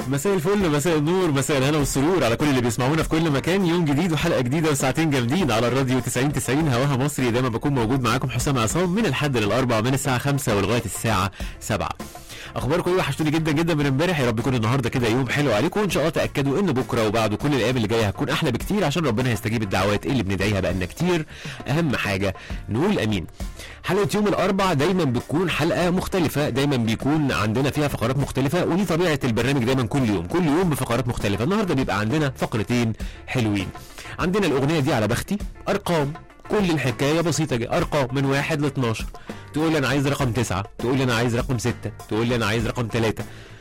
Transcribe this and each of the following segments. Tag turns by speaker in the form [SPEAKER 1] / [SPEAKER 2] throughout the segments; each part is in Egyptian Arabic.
[SPEAKER 1] مساء الفل مساء النور مساء الهنا والسرور على كل اللي بيسمعونا في كل مكان يوم جديد وحلقه جديده وساعتين جامدين على الراديو 90 90 هواها مصري دايما بكون موجود معاكم حسام عصام من الحد للاربع من الساعه 5 ولغايه الساعه 7 اخباركم ايه وحشتوني جدا جدا من امبارح يا رب يكون النهارده كده يوم حلو عليكم وان شاء الله تاكدوا ان بكره وبعده كل الايام اللي جايه هتكون احلى بكتير عشان ربنا يستجيب الدعوات اللي بندعيها بقالنا كتير اهم حاجه نقول امين حلقه يوم الاربع دايما بتكون حلقه مختلفه دايما بيكون عندنا فيها فقرات مختلفه ودي طبيعه البرنامج دايما كل يوم كل يوم بفقرات مختلفه النهارده بيبقى عندنا فقرتين حلوين عندنا الاغنيه دي على بختي ارقام كل الحكايه بسيطه جدا ارقام من واحد ل 12 تقول لي انا عايز رقم تسعة تقول لي انا عايز رقم ستة تقول لي انا عايز رقم ثلاثة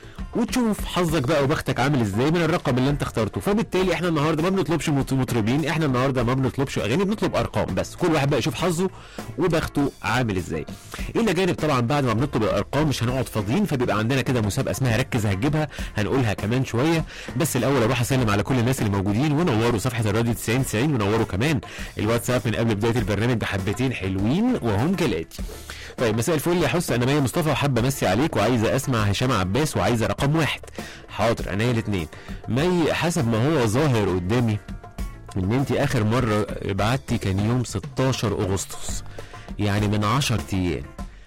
[SPEAKER 1] وتشوف حظك بقى وبختك عامل ازاي من الرقم اللي انت اخترته فبالتالي احنا النهارده ما بنطلبش مط- مطربين احنا النهارده ما بنطلبش اغاني بنطلب ارقام بس كل واحد بقى يشوف حظه وبخته عامل ازاي الى جانب طبعا بعد ما بنطلب الارقام مش هنقعد فاضيين فبيبقى عندنا كده مسابقه اسمها ركز هتجيبها هنقولها كمان شويه بس الاول اروح اسلم على كل الناس اللي موجودين ونوروا صفحه الراديو 90 90 ونوروا كمان الواتساب من قبل بدايه البرنامج بحبتين حلوين وهم كالاتي طيب مساء الفل يا حس انا مي مصطفى وحابه امسي عليك وعايزه اسمع هشام عباس وعايزه رقم واحد حاضر انا الاثنين مي حسب ما هو ظاهر قدامي ان انت اخر مره بعتي كان يوم 16 اغسطس يعني من 10 ايام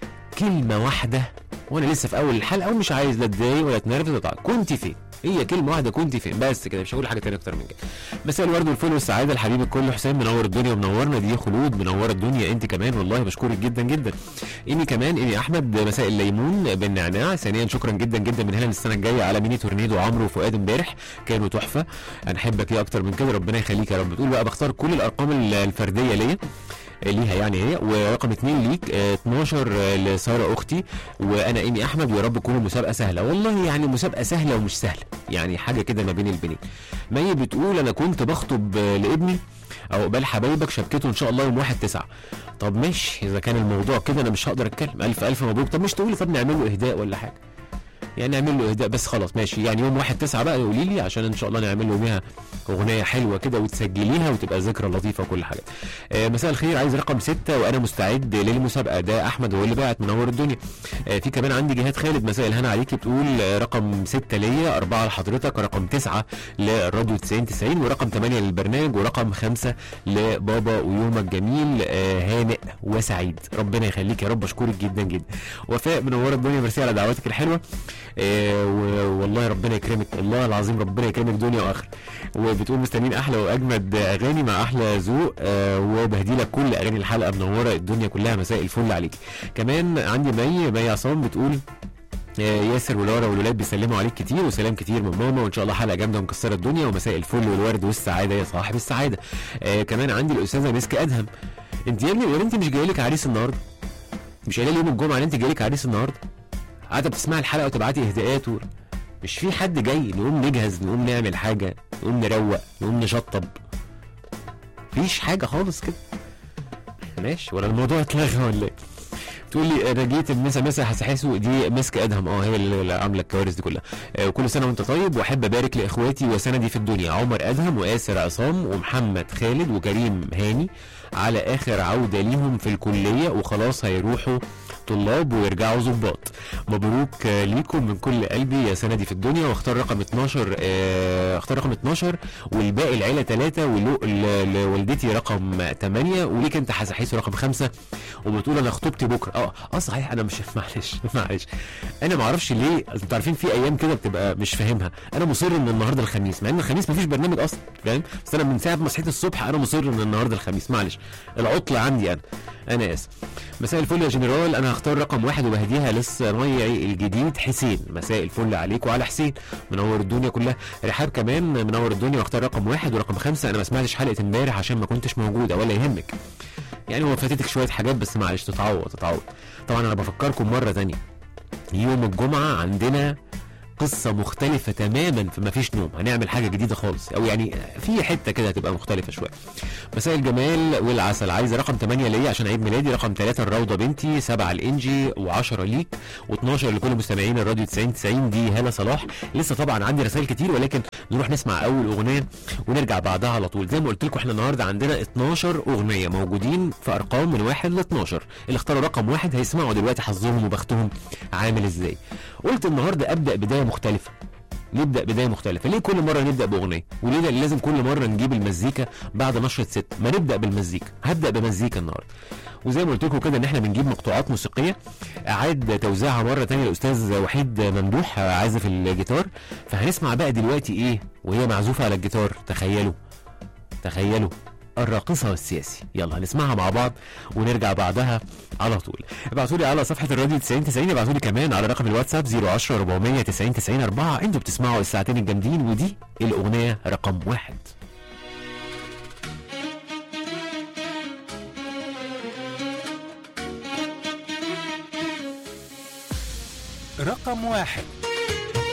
[SPEAKER 1] كلمه واحده وانا لسه في اول الحلقه ومش عايز لا اتضايق ولا اتنرفز ولا أتعب. كنت فين هي كلمه واحده كنت فين بس كده مش هقول حاجه تانية اكتر من كده مساء الورد والفل والسعاده الحبيب الكل حسام منور الدنيا ومنورنا دي خلود منوره الدنيا انت كمان والله بشكرك جدا جدا ايمي كمان ايمي احمد مساء الليمون بالنعناع ثانيا شكرا جدا جدا من هنا للسنه الجايه على ميني تورنيدو عمرو وفؤاد امبارح كانوا تحفه انا احبك ايه اكتر من كده ربنا يخليك يا رب بتقول بقى بختار كل الارقام الفرديه ليا ليها يعني هي ورقم اتنين ليك اه 12 لساره اختي وانا ايمي احمد ويا رب تكون المسابقه سهله والله يعني مسابقه سهله ومش سهله يعني حاجه كده ما بين البنين مي بتقول انا كنت بخطب آه، لابني او قبال حبايبك شبكته ان شاء الله يوم 1 9 طب ماشي اذا كان الموضوع كده انا مش هقدر اتكلم الف الف مبروك طب مش تقولي طب نعمل له اهداء ولا حاجه يعني نعمل له اهداء بس خلاص ماشي يعني يوم 1 9 بقى قولي لي عشان ان شاء الله نعمل له بيها اغنيه حلوه كده وتسجليها وتبقى ذكرى لطيفه وكل حاجه آه مساء الخير عايز رقم ستة وانا مستعد للمسابقه ده احمد هو اللي باعت منور الدنيا آه في كمان عندي جهاد خالد مساء الهنا عليكي بتقول آه رقم ستة ليا أربعة لحضرتك رقم تسعة للراديو 90 90 ورقم ثمانية للبرنامج ورقم خمسة لبابا ويومك جميل آه هانئ وسعيد ربنا يخليك يا رب اشكرك جدا جدا وفاء منوره الدنيا ميرسي على دعواتك الحلوه آه و- والله ربنا يكرمك والله العظيم ربنا يكرمك دنيا واخره وبتقول مستنيين احلى واجمد اغاني مع احلى ذوق آه وبهدي لك كل اغاني الحلقه منوره الدنيا كلها مساء الفل عليك كمان عندي مي مي عصام بتقول آه، ياسر ولارا والولاد بيسلموا عليك كتير وسلام كتير من ماما وان شاء الله حلقه جامده ومكسره الدنيا ومساء الفل والورد والسعاده يا صاحب السعاده آه كمان عندي الاستاذه مسك ادهم انت يا ابني ولا انت مش جاي لك عريس النهارده مش قايله لي يوم الجمعه ان انت جاي لك عريس النهارده قاعده بتسمعي الحلقه وتبعتي اهداءات و... مش في حد جاي نقوم نجهز نقوم نعمل حاجه نقوم نروق نقوم نشطب مفيش حاجه خالص كده ماشي ولا الموضوع اتلغى ولا ايه تقول لي انا جيت المسا مسا هسحسه دي مسك ادهم اه هي اللي اللي عامله الكوارث دي كلها آه وكل سنه وانت طيب واحب ابارك لاخواتي وسندي في الدنيا عمر ادهم واسر عصام ومحمد خالد وكريم هاني على اخر عوده ليهم في الكليه وخلاص هيروحوا طلاب ويرجعوا ظباط مبروك آه، ليكم من كل قلبي يا سندي في الدنيا واختار رقم 12 آه، اختار رقم 12 والباقي العيله ثلاثه ولوالدتي رقم 8 وليك انت حسحيسو رقم 5 وبتقول انا خطوبتي بكره اه اه صحيح انا مش معلش معلش انا ما اعرفش ليه انتوا عارفين في ايام كده بتبقى مش فاهمها انا مصر ان النهارده الخميس مع ان الخميس مفيش برنامج اصلا فاهم بس انا من ساعه ما صحيت الصبح انا مصر ان النهارده الخميس معلش العطله عندي انا انا اسف مساء الفل يا جنرال انا هختار رقم واحد وبهديها للصنايعي الجديد حسين مساء الفل عليك وعلى حسين منور الدنيا كلها رحاب كمان منور الدنيا واختار رقم واحد ورقم خمسة انا ما سمعتش حلقه امبارح عشان ما كنتش موجوده ولا يهمك يعني هو فاتتك شويه حاجات بس معلش تتعوض تتعوض طبعا انا بفكركم مره تانية يوم الجمعه عندنا قصة مختلفة تماما في مفيش نوم هنعمل حاجة جديدة خالص او يعني في حتة كده هتبقى مختلفة شوية مساء الجمال والعسل عايز رقم 8 ليا عشان عيد ميلادي رقم 3 الروضة بنتي 7 الانجي و10 ليك و12 لكل مستمعين الراديو 90 90 دي هالة صلاح لسه طبعا عندي رسائل كتير ولكن نروح نسمع اول اغنية ونرجع بعدها على طول زي ما قلت لكم احنا النهارده عندنا 12 اغنية موجودين في ارقام من 1 ل 12 اللي اختاروا رقم واحد هيسمعوا دلوقتي حظهم وبختهم عامل ازاي قلت النهارده ابدا بدايه مختلفه نبدا بدايه مختلفه ليه كل مره نبدا باغنيه وليه لازم كل مره نجيب المزيكا بعد نشره ست ما نبدا بالمزيكا هبدا بمزيكا النهارده وزي ما قلت لكم كده ان احنا بنجيب مقطوعات موسيقيه اعاد توزيعها مره تانية الاستاذ وحيد ممدوح عازف الجيتار فهنسمع بقى دلوقتي ايه وهي معزوفه على الجيتار تخيلوا تخيلوا الراقصة والسياسي يلا هنسمعها مع بعض ونرجع بعدها على طول ابعتوا لي على صفحة الراديو 90 90 ابعتوا لي كمان على رقم الواتساب 010 400 90 90 4 انتوا بتسمعوا الساعتين الجامدين ودي الأغنية رقم واحد
[SPEAKER 2] رقم واحد